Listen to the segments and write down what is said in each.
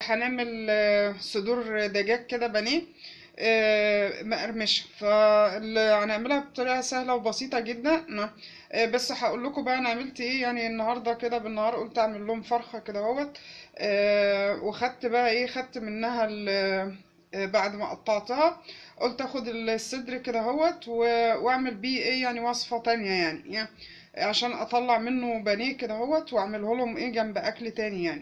هنعمل آه، صدور دجاج كده بانيه آه، مقرمشة فاللي هنعملها بطريقة سهلة وبسيطة جدا آه، بس هقول لكم بقى انا عملت ايه يعني النهارده كده بالنهار قلت اعمل لهم فرخة كده اهوت آه، وخدت بقى ايه خدت منها ال- آه، بعد ما قطعتها قلت اخد الصدر كده اهوت و- واعمل بيه ايه يعني وصفة تانية يعني, يعني عشان اطلع منه بانيه كده اهوت واعمله لهم ايه جنب اكل تاني يعني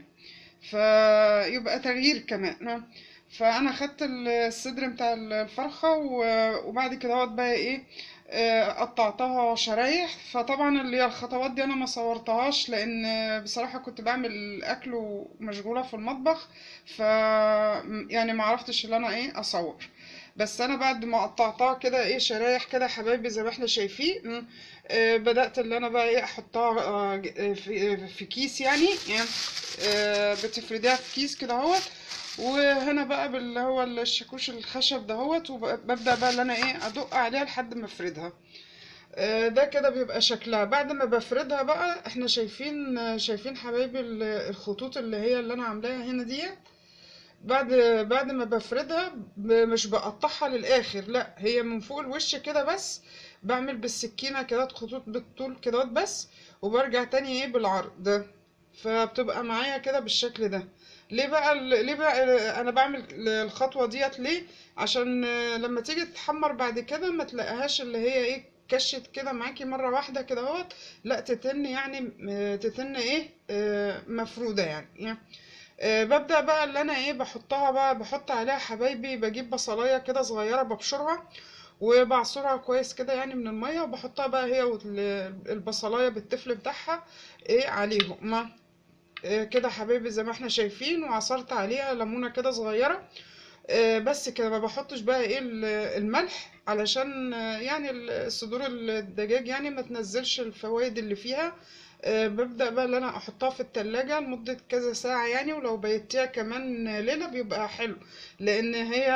فيبقى تغيير كمان فانا خدت الصدر بتاع الفرخه و- وبعد كده اهوت بقى ايه آه، قطعتها شرايح فطبعا اللي هي الخطوات دي انا ما صورتهاش لان بصراحه كنت بعمل اكل ومشغوله في المطبخ ف يعني ما عرفتش ان انا ايه اصور بس انا بعد ما قطعتها كده ايه شرايح كده يا حبايبي زي ما احنا شايفين آه، بدأت اللي انا بقى ايه احطها آه، ج- في في كيس يعني يعني آه، بتفرديها في كيس كده اهوت وهنا بقى باللي هو الشاكوش الخشب دهوت وببدأ بقى اللي انا ايه ادق عليها لحد ما افردها آه، ده كده بيبقى شكلها بعد ما بفردها بقى احنا شايفين آه، شايفين حبايبي ال- الخطوط اللي هي اللي انا عاملاها هنا دي بعد بعد ما بفردها ب- مش بقطعها للاخر لا هي من فوق الوش كده بس بعمل بالسكينة كده خطوط بالطول كده بس وبرجع تاني ايه بالعرض ده فبتبقى معايا كده بالشكل ده ليه بقى ال- ليه بقى انا بعمل الخطوة ديت ليه عشان آه، لما تيجي تحمر بعد كده ما تلاقيهاش اللي هي ايه كشت كده معاكي مرة واحدة كده اهوت لا تتن يعني آه، تتن ايه آه، مفرودة يعني يعني آه، ببدأ بقى اللي انا ايه بحطها بقى بحط عليها حبايبي بجيب بصلاية كده صغيرة ببشرها وبعصرها كويس كده يعني من المية وبحطها بقى هي والبصلاية بالتفل بتاعها ايه عليهم ما آه، كده حبايبي زي ما احنا شايفين وعصرت عليها ليمونة كده صغيرة آه، بس كده ما بحطش بقى ايه ال- الملح علشان آه، يعني ال- صدور الدجاج يعني ما تنزلش الفوائد اللي فيها آه، ببدأ بقى اللي انا احطها في التلاجة لمدة كذا ساعة يعني ولو بيتيها كمان ليلة بيبقى حلو لان هي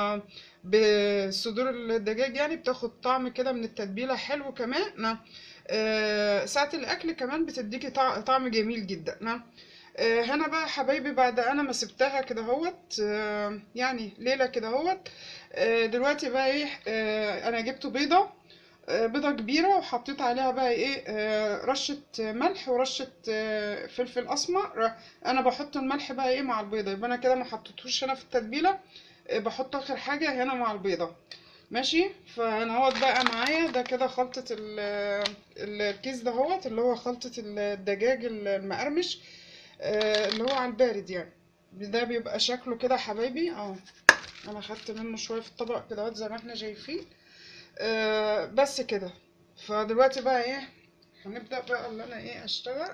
بصدور الدجاج يعني بتاخد طعم كده من التتبيلة حلو كمان نعم آه، ساعة الاكل كمان بتديكي طع- طعم جميل جدا نعم آه، هنا بقى حبايبي بعد انا ما سبتها كده اهوت آه، يعني ليله كده اهوت آه، دلوقتي بقى ايه آه، انا جبت بيضه آه، بيضه كبيره وحطيت عليها بقى ايه آه، رشه ملح ورشه آه، فلفل اسمر انا بحط الملح بقى ايه مع البيضه يبقى انا كده ما حطيتهوش هنا في التتبيله آه، بحط اخر حاجه هنا مع البيضه ماشي فانا هوت بقى معايا ده كده خلطه ال- ال- الكيس ده هوت اللي هو خلطه الدجاج المقرمش آه، اللي هو على البارد يعني ده بيبقى شكله كده حبايبي اه انا خدت منه شويه في الطبق كده اهوت زي ما احنا شايفين آه بس كده فدلوقتي بقى ايه هنبدأ بقى اللي انا ايه اشتغل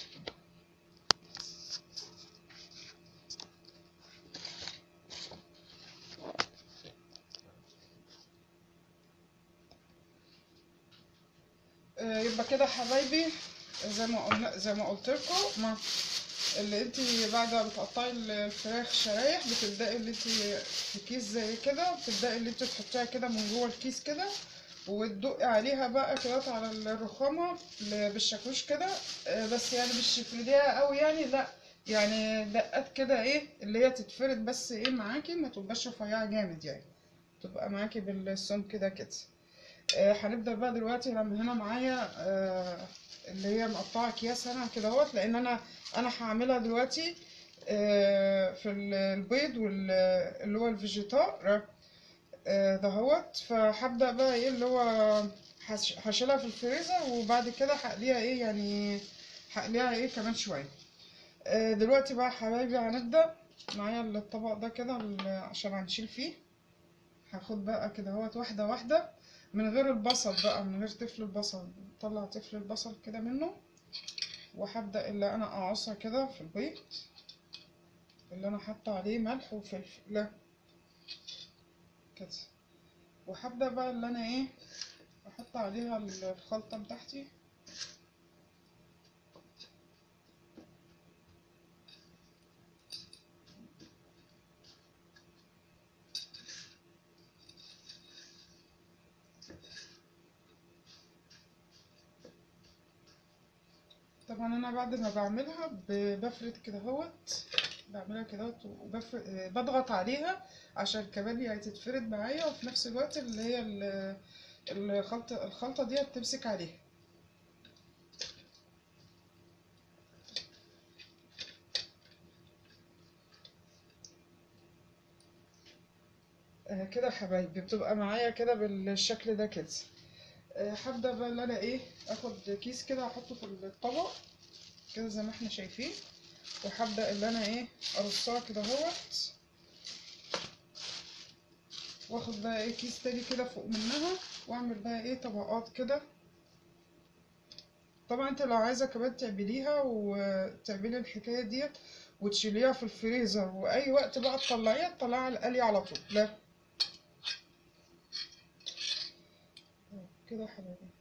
آه يبقى كده حبايبي زي ما قلنا زي ما قلت لكم ما اللي انت بعد ما بتقطعي الفراخ شرايح بتبدأي اللي انت في كيس زي كده بتبدأي اللي انت تحطيها كده من جوه الكيس كده وتدقي عليها بقى كده على الرخامة ل- بالشاكوش كده آه، بس يعني مش تفرديها قوي يعني لا يعني دقات كده ايه اللي هي تتفرد بس ايه معاكي ما تبقاش رفيعة جامد يعني تبقى معاكي بالسمك كده كده آه، هنبدأ بقى دلوقتي لما هنا معايا آه، اللي هي مقطعة اكياس هنا كده اهوت لان انا انا هعملها دلوقتي آه، في ال- البيض واللي هو الفيجيتار آه، دهوت فهبدأ بقى ايه اللي هو هش- هشيلها في الفريزر وبعد كده هقليها ايه يعني هقليها ايه كمان شوية آه، دلوقتي بقى حبايبي هنبدأ معايا الطبق ده كده ال- عشان هنشيل فيه هاخد بقى كده اهوت واحدة واحدة من غير البصل بقى من غير تفل البصل طلع تفل البصل كده منه وهبدأ اللي انا اقصها كده في البيض اللي انا حاطه عليه ملح وفلفل لا كده وهبدأ بقى اللي انا ايه احط عليها الخلطة بتاعتي طبعا انا بعد ما بعملها ب- بفرد كده اهوت بعملها كده وبف... بضغط عليها عشان كمان يعني تتفرد معايا وفي نفس الوقت اللي هي ال- الخلطة الخلطة دي تمسك عليها آه، كده يا حبايبي بتبقى معايا كده بالشكل ده كده آه، هبدأ بقى اللي انا ايه اخد كيس كده احطه في الطبق كده زي ما احنا شايفين وهبدأ اللي انا ايه ارصها كده اهوت واخد بقى ايه كيس تاني كده فوق منها واعمل بقى ايه طبقات كده طبعا انت لو عايزة كمان تعمليها وتعملي الحكاية ديت وتشيليها في الفريزر واي وقت بقى تطلعيها تطلعيها على القلي على طول لا كده يا حبايبي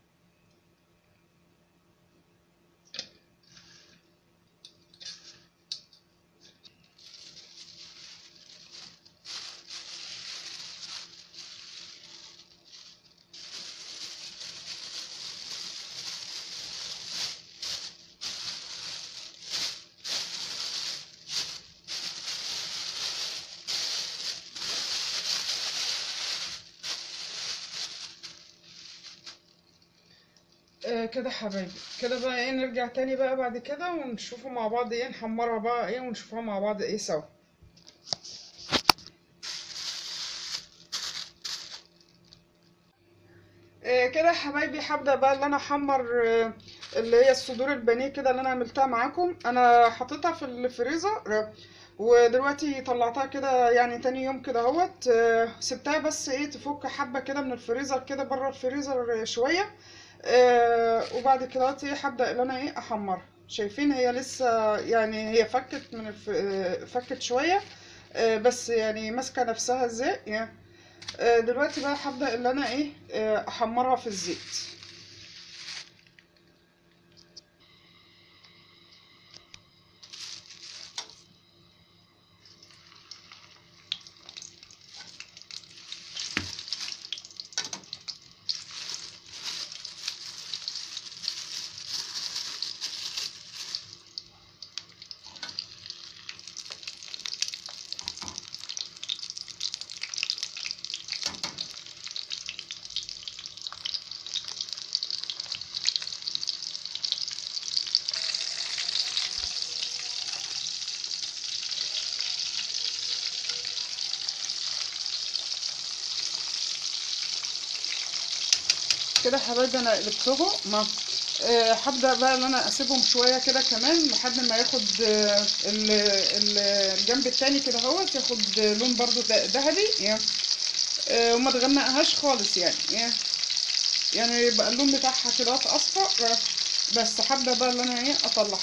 آه كده حبايبي كده بقى ايه نرجع تاني بقى بعد كده ونشوفه مع بعض ايه نحمرها بقى ايه ونشوفها مع بعض ايه سوا آه كده يا حبايبي هبدأ بقى اللي انا احمر آه اللي هي الصدور البانيه كده اللي انا عملتها معاكم انا حطيتها في الفريزر آه، ودلوقتي طلعتها كده يعني تاني يوم كده اهوت آه، سبتها بس ايه تفك حبة كده من الفريزر كده بره الفريزر شوية آه وبعد كده ايه هبدأ ان انا ايه احمرها شايفين هي لسه يعني هي فكت من الف... آه، فكت شوية آه بس يعني ماسكة نفسها ازاي يعني آه دلوقتي بقى هبدأ ان انا ايه آه احمرها في الزيت كده يا حبايبي انا قلبتهم ما آه، هبدأ بقى ان انا اسيبهم شوية كده كمان لحد ما ياخد آه، ال- ال- الجنب التاني كده اهوت ياخد لون برضو ده- ذهبي يعني آه، وما تغمقهاش خالص يعني يعني يعني يبقى اللون بتاعها كده اصفر آه، بس هبدأ بقى ان انا ايه اطلعها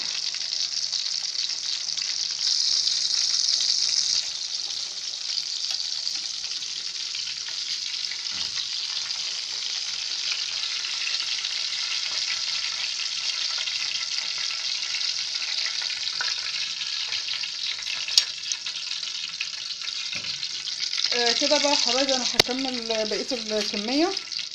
آه، كده بقى يا حبايبي انا هكمل بقية الكمية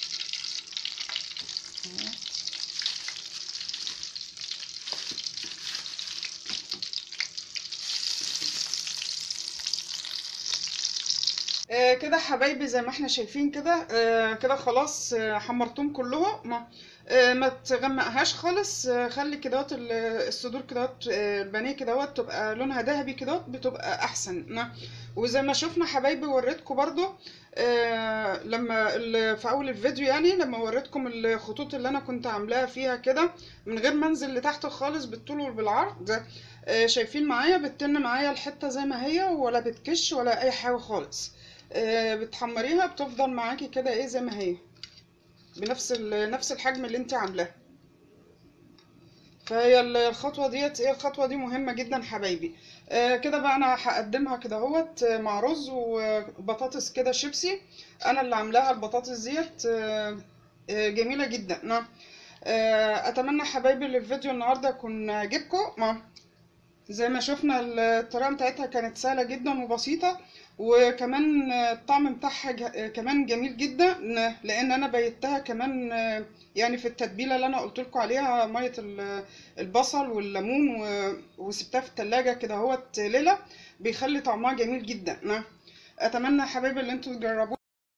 آه، كده حبايبي زي ما احنا شايفين كده آه، كده خلاص آه، حمرتهم كلهم ما آه، ما تغمقهاش خالص آه، خلي كدهوت ال- الصدور كدهوت آه، البانيه كدهوت تبقى لونها ذهبي كدهوت بتبقى احسن نا. وزي ما شفنا حبايبي وريتكم برضو آه، لما ال- في اول الفيديو يعني لما وريتكم الخطوط اللي انا كنت عاملاها فيها كده من غير ما انزل لتحت خالص بالطول وبالعرض آه، شايفين معايا بتتن معايا الحتة زي ما هي ولا بتكش ولا اي حاجة خالص آه، بتحمريها بتفضل معاكي كده ايه زي ما هي بنفس ال- نفس الحجم اللي انت عاملاه فهي ال- الخطوه ديت ايه الخطوه دي مهمه جدا حبايبي آه كده بقى انا هقدمها كده اهوت آه، مع رز وبطاطس كده شيبسي انا اللي عاملاها البطاطس ديت آه آه، جميله جدا نعم آه اتمنى حبايبي اللي الفيديو النهارده يكون عجبكم زي ما شفنا الطريقة بتاعتها كانت سهلة جدا وبسيطة وكمان الطعم بتاعها ج- كمان جميل جدا لان انا بيتها كمان يعني في التتبيلة اللي انا قلت لكم عليها مية ال- البصل والليمون و- وسبتها في التلاجة كده اهوت ليلة بيخلي طعمها جميل جدا اتمنى يا حبايبي ان انتوا تجربوها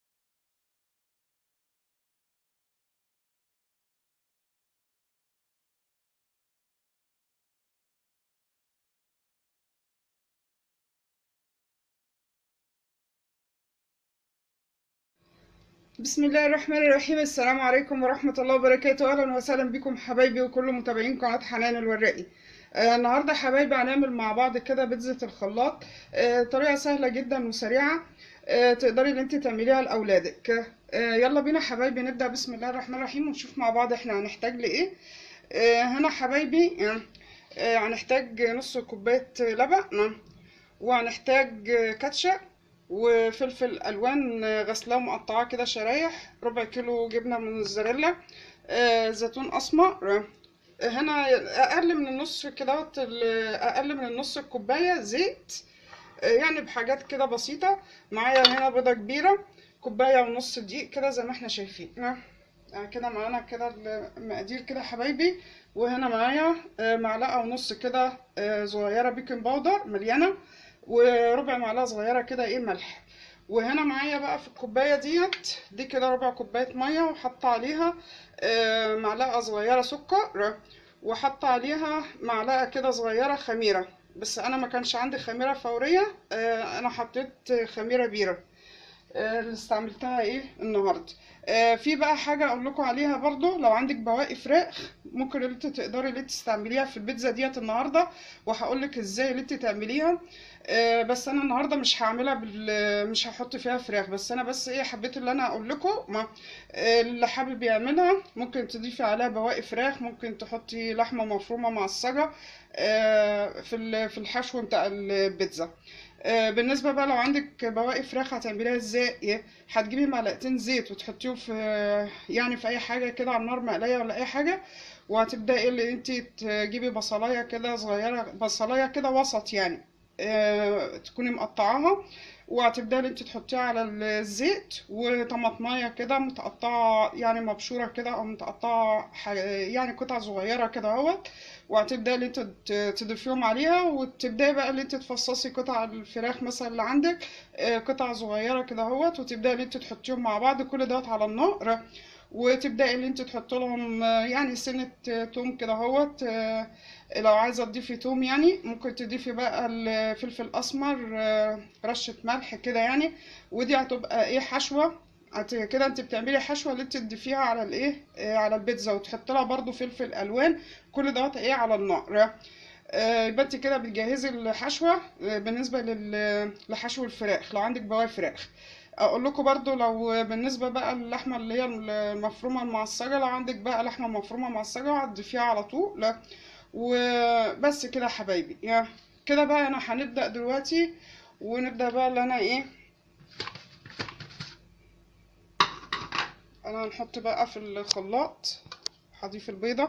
بسم الله الرحمن الرحيم السلام عليكم ورحمة الله وبركاته أهلا وسهلا بكم حبايبي وكل متابعين قناة حنان الورقي آه النهاردة حبايبي هنعمل مع بعض كده بيتزا الخلاط آه طريقة سهلة جدا وسريعة آه تقدري ان انت تعمليها لأولادك آه يلا بينا حبايبي نبدأ بسم الله الرحمن الرحيم ونشوف مع بعض احنا هنحتاج لإيه آه هنا حبايبي آه آه، هنحتاج نص كوباية لبن وهنحتاج كاتشب وفلفل الوان غسلاه ومقطعاه كده شرايح ربع كيلو جبنه موزاريلا آه، زيتون اسمر آه، هنا اقل من النص كده اقل من النص الكوبايه زيت آه، يعني بحاجات كده بسيطه معايا هنا بيضه كبيره كوبايه ونص دقيق كده زي ما احنا شايفين آه، آه، كده معانا كده المقادير كده يا حبايبي وهنا معايا آه، معلقه ونص كده آه، صغيره بيكنج باودر مليانه وربع معلقه صغيره كده ايه ملح وهنا معايا بقى في الكوبايه ديت دي كده ربع كوبايه ميه وحاطه عليها آه، معلقه صغيره سكر وحاطه عليها معلقه كده صغيره خميره بس انا ما كانش عندي خميره فوريه آه، انا حطيت خميره بيره آه، اللي استعملتها ايه النهارده آه، في بقى حاجه اقول لكم عليها برضو لو عندك بواقي فراخ ممكن اللي انت تقدري اللي انت تستعمليها في البيتزا ديت النهارده وهقول لك ازاي اللي انت تعمليها آه، بس انا النهارده مش هعملها بال مش هحط فيها فراخ بس انا بس ايه حبيت اللي انا اقول لكم ما آه، اللي حابب يعملها ممكن تضيفي عليها بواقي فراخ ممكن تحطي لحمه مفرومه معصجه آه، في ال- في الحشو بتاع البيتزا آه، بالنسبه بقى لو عندك بواقي فراخ هتعمليها ازاي هتجيبي معلقتين زيت وتحطيهم في يعني في اي حاجه كده على النار مقليه ولا اي حاجه وهتبداي اللي انت تجيبي بصلايه كده صغيره بصلايه كده وسط يعني آه، تكوني مقطعاها وهتبداي اللي انت تحطيها على الزيت وطماطمايه كده متقطعه يعني مبشوره كده او متقطعه ح- يعني قطع صغيره كده اهوت وهتبداي اللي انت ت- تضيفيهم عليها وتبداي بقى اللي انت تفصصي قطع الفراخ مثلا اللي عندك آه، قطع صغيره كده اهوت وتبداي اللي انت تحطيهم مع بعض كل دوت على النار وتبداي اللي انت تحط لهم آه، يعني سنه آه، توم كده اهوت آه، لو عايزه تضيفي توم يعني ممكن تضيفي بقى الفلفل اسمر آه، رشه ملح كده يعني ودي هتبقى ايه حشوه هت- كده انت بتعملي حشوه اللي انت تضيفيها على الايه آه، على البيتزا وتحط لها برضو فلفل الوان كل دوت ايه على النار آه، يبقى انت كده بتجهزي الحشوه آه، بالنسبه لل- لحشو الفراخ لو عندك بواقي فراخ اقول لكم برضو لو بالنسبه بقى اللحمه اللي هي المفرومه المعصجه لو عندك بقى لحمه مفرومه معصجه هتضيفيها على طول لا وبس كده يا حبايبي يا كده بقى انا هنبدا دلوقتي ونبدا بقى اللي انا ايه انا هنحط بقى في الخلاط هضيف البيضه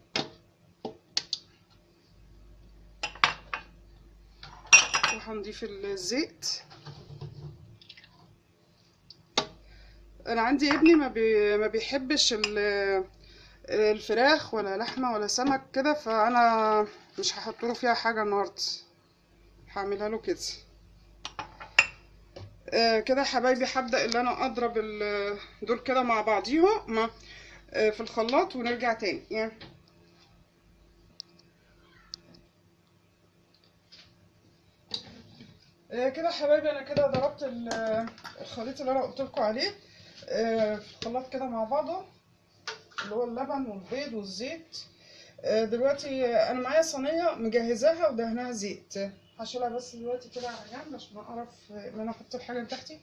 وهنضيف الزيت انا عندي ابني ما, بي... ما بيحبش ال- الفراخ ولا لحمه ولا سمك كده فانا مش هحط له فيها حاجه النهارده هعملها له كده آه كده يا حبايبي هبدا اللي انا اضرب ال- دول كده مع بعضيهم مع آه في الخلاط ونرجع تاني يعني آه كده يا حبايبي انا كده ضربت ال- الخليط اللي انا قلت لكم عليه آه في الخلاط كده مع بعضه اللي هو اللبن والبيض والزيت آه دلوقتي آه، انا معايا صينيه مجهزاها ودهنها زيت هشيلها بس دلوقتي كده على جنب عشان اعرف آه، ان انا احط الحاجه اللي تحتي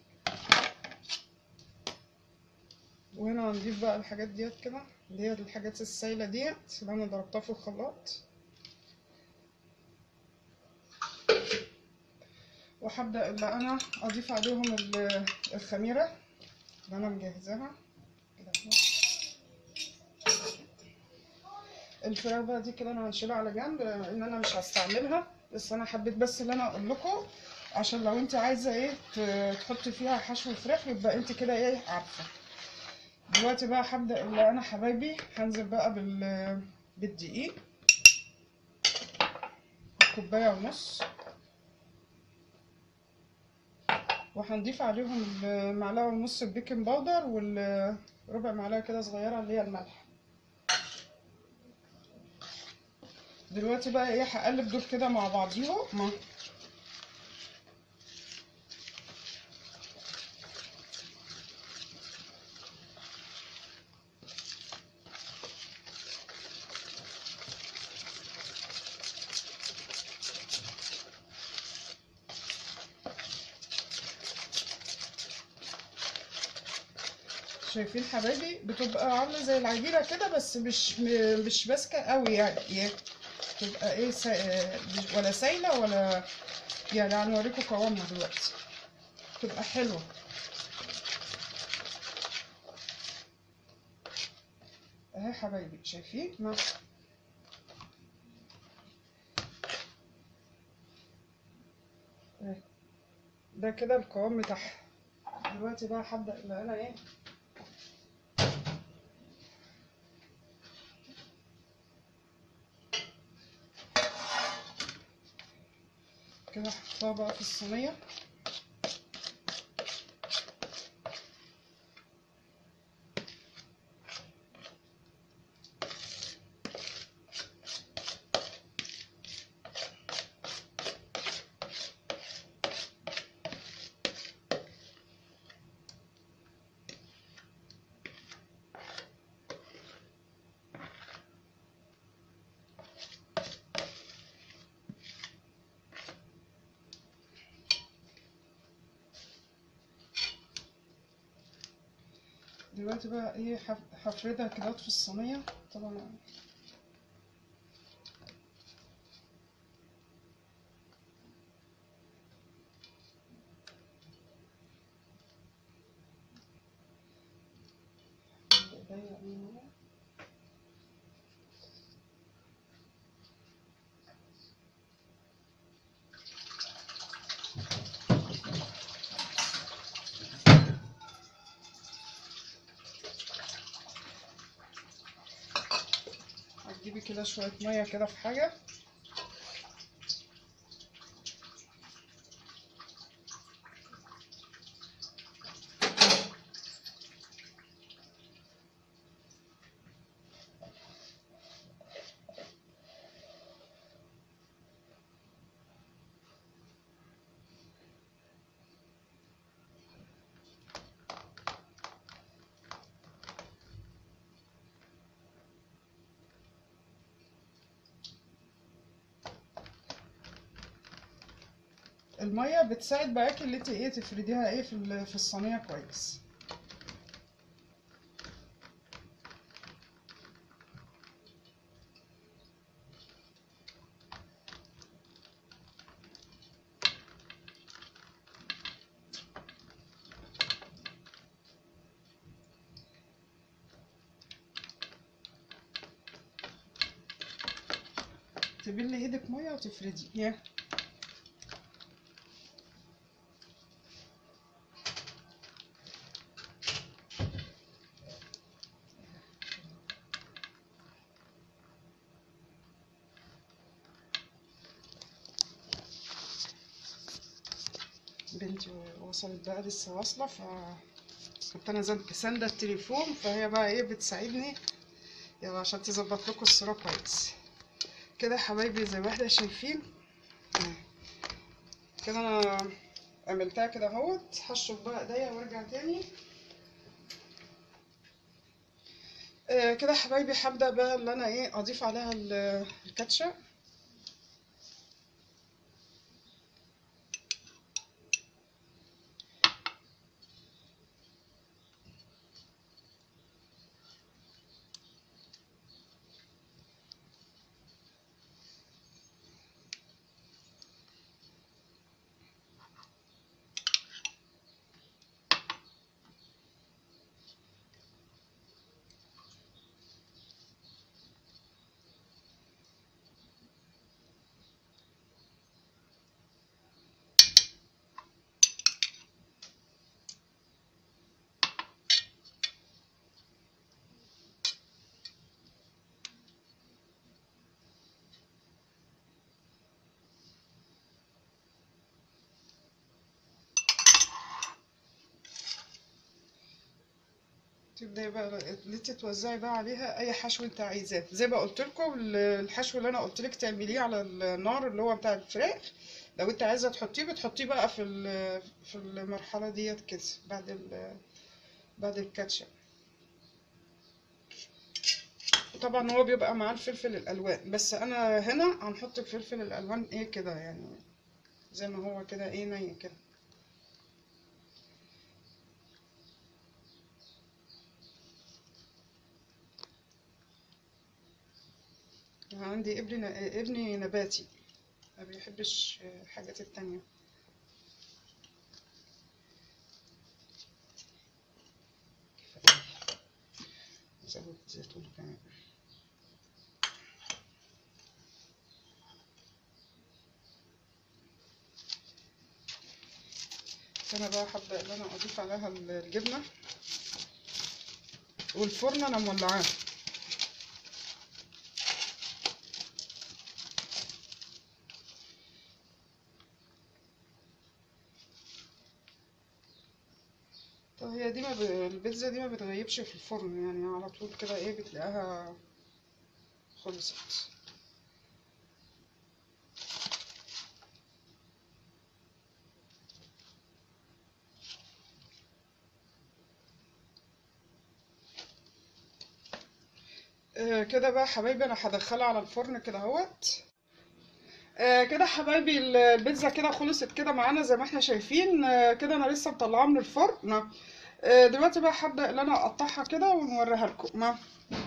وهنا هنضيف بقى الحاجات ديت كده اللي هي الحاجات السايله ديت اللي انا ضربتها في الخلاط وهبدا اللي انا اضيف عليهم ال- الخميره اللي انا مجهزاها كده اهو. الفراخ بقى دي كده انا هنشيلها على جنب لان انا مش هستعملها بس انا حبيت بس اللي انا اقول لكم عشان لو انت عايزه ايه ت- تحطي فيها حشو فراخ يبقى انت كده ايه عارفه دلوقتي بقى هبدا اللي انا حبايبي هنزل بقى بال بالدقيق كوبايه ونص وهنضيف عليهم المعلقه ونص البيكنج باودر والربع معلقه كده صغيره اللي هي الملح دلوقتي بقى ايه هقلب دول كده مع بعضيهم ما شايفين حبايبي بتبقى عامله زي العجينه كده بس مش م- مش ماسكه قوي يعني ايه تبقى ايه سا... مش- ولا سايله ولا يعني هنوريكم قوامها دلوقتي تبقى حلوه اهي حبايبي شايفين ما اهي. ده كده القوام بتاعها دلوقتي بقى هبدأ ان انا ايه كده هحطها بقى في الصينية دلوقتي بقى ايه هف- هفردها كده في الصينية طبعا هتجيبي كده شوية مية كده في حاجة المية بتساعد معاكي اللي انت ايه تفرديها ايه في ال- في الصينية كويس تبلي ايدك مية وتفردي يا بنتي وصلت بقى لسه واصلة ف كنت انا زن- ساندة التليفون فهي بقى ايه بتساعدني يلا عشان تظبط لكم الصورة كويس كده يا حبايبي زي ما احنا شايفين آه. كده انا عملتها كده اهوت هشرب بقى ايديا وارجع تاني آه كده يا حبايبي هبدأ بقى اللي انا ايه اضيف عليها ال- الكاتشب تبداي بقى اللي انت توزعي بقى عليها اي حشو انت عايزاه زي ما قلت لكم الحشو اللي انا قلت لك تعمليه على النار اللي هو بتاع الفراخ لو انت عايزه تحطيه بتحطيه بقى في ال- في المرحله ديت كده بعد ال بعد الكاتشب طبعا هو بيبقى معاه الفلفل الالوان بس انا هنا هنحط الفلفل الالوان ايه كده يعني زي ما هو كده ايه ني كده أنا عندي ابني ابني نباتي ما بيحبش الحاجات التانية زود زيتون كمان انا بقى حابه ان انا اضيف عليها الجبنه والفرن انا مولعاه طب هي دي ما ب... البيتزا دي ما بتغيبش في الفرن يعني على طول كده ايه بتلاقيها خلصت آه كده بقى حبايبي انا هدخلها على الفرن كده اهوت آه كده حبايبي البيتزا كده خلصت كده معانا زي ما احنا شايفين آه كده انا لسه مطلعاها من الفرن آه دلوقتي بقى هبدأ ان انا اقطعها كده ونوريها لكم ما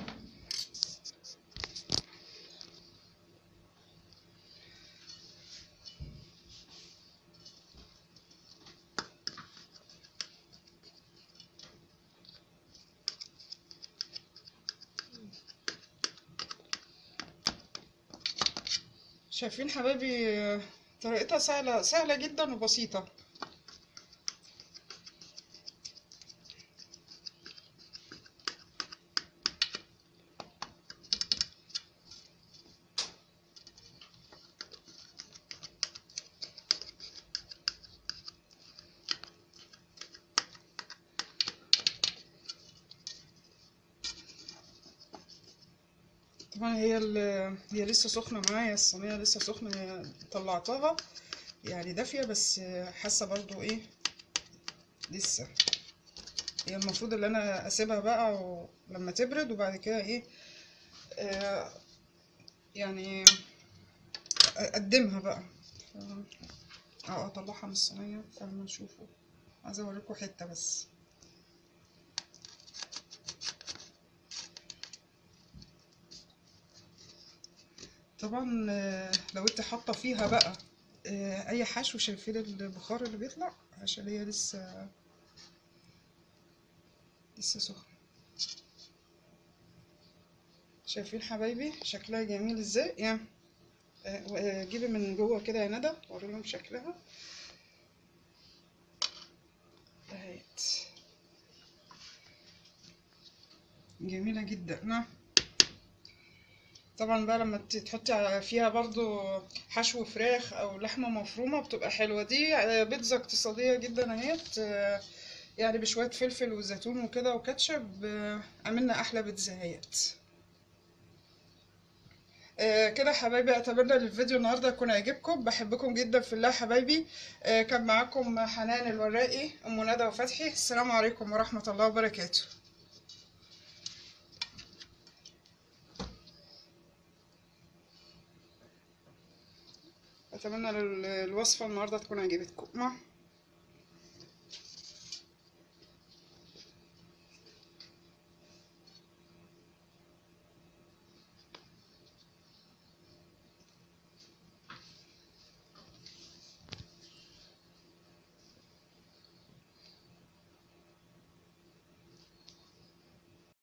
شايفين حبايبي آه، طريقتها سهلة سهلة جدا وبسيطة طبعا هي ال هي لسه سخنة معايا الصينية لسه سخنة هي طلعتها يعني دافية بس حاسة برضو ايه لسه هي المفروض ان انا اسيبها بقى ولما تبرد وبعد كده ايه آه يعني اقدمها بقى ف- اه اطلعها من الصينية فلما نشوفه عايزة اوريكم حتة بس طبعا آه، لو انت حاطه فيها بقى آه، اي حشو شايفين البخار اللي بيطلع عشان هي لسه لسه سخنه شايفين حبايبي شكلها جميل ازاي يعني آه، و- آه، جيبي من جوه كده يا ندى وريهم شكلها اهيت جميله جدا نعم طبعا بقى لما ت- تحطي على- فيها برضو حشو فراخ او لحمه مفرومه بتبقى حلوه دي آه، بيتزا اقتصاديه جدا اهيت آه، يعني بشويه فلفل وزيتون وكده وكاتشب آه، عملنا احلى بيتزا اهيت آه، كده حبايبي اتمنى ان الفيديو النهارده يكون عجبكم بحبكم جدا في الله حبايبي آه، كان معاكم حنان الوراقي ام ندى وفتحي السلام عليكم ورحمه الله وبركاته اتمنى ال- الوصفه النهارده تكون عجبتكم